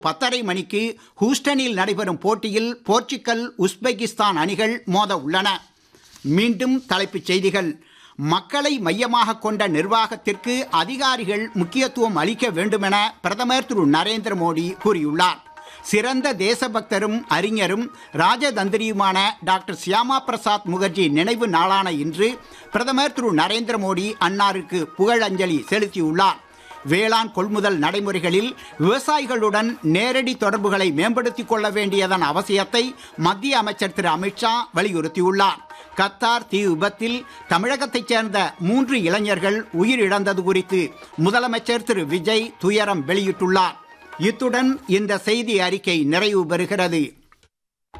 பத்தரை மணிக்கு ஹூஸ்டனில் நடைபெறும் போட்டியில் போர்ச்சுகல் உஸ்பெகிஸ்தான் அணிகள் மோத உள்ளன மீண்டும் தலைப்புச் செய்திகள் மக்களை மையமாக கொண்ட நிர்வாகத்திற்கு அதிகாரிகள் முக்கியத்துவம் அளிக்க வேண்டுமென பிரதமர் திரு நரேந்திர மோடி கூறியுள்ளார் சிறந்த தேசபக்தரும் அறிஞரும் ராஜதந்திரியுமான டாக்டர் சியாமா பிரசாத் முகர்ஜி நினைவு நாளான இன்று பிரதமர் திரு நரேந்திர மோடி அன்னாருக்கு புகழஞ்சலி செலுத்தியுள்ளார் வேளாண் கொள்முதல் நடைமுறைகளில் விவசாயிகளுடன் நேரடி தொடர்புகளை மேம்படுத்திக் கொள்ள வேண்டியதன் அவசியத்தை மத்திய அமைச்சர் திரு அமித்ஷா வலியுறுத்தியுள்ளார் கத்தார் தீ விபத்தில் தமிழகத்தைச் சேர்ந்த மூன்று இளைஞர்கள் உயிரிழந்தது குறித்து முதலமைச்சர் திரு விஜய் துயரம் வெளியிட்டுள்ளார் இத்துடன் இந்த செய்தி அறிக்கை நிறைவு பெறுகிறது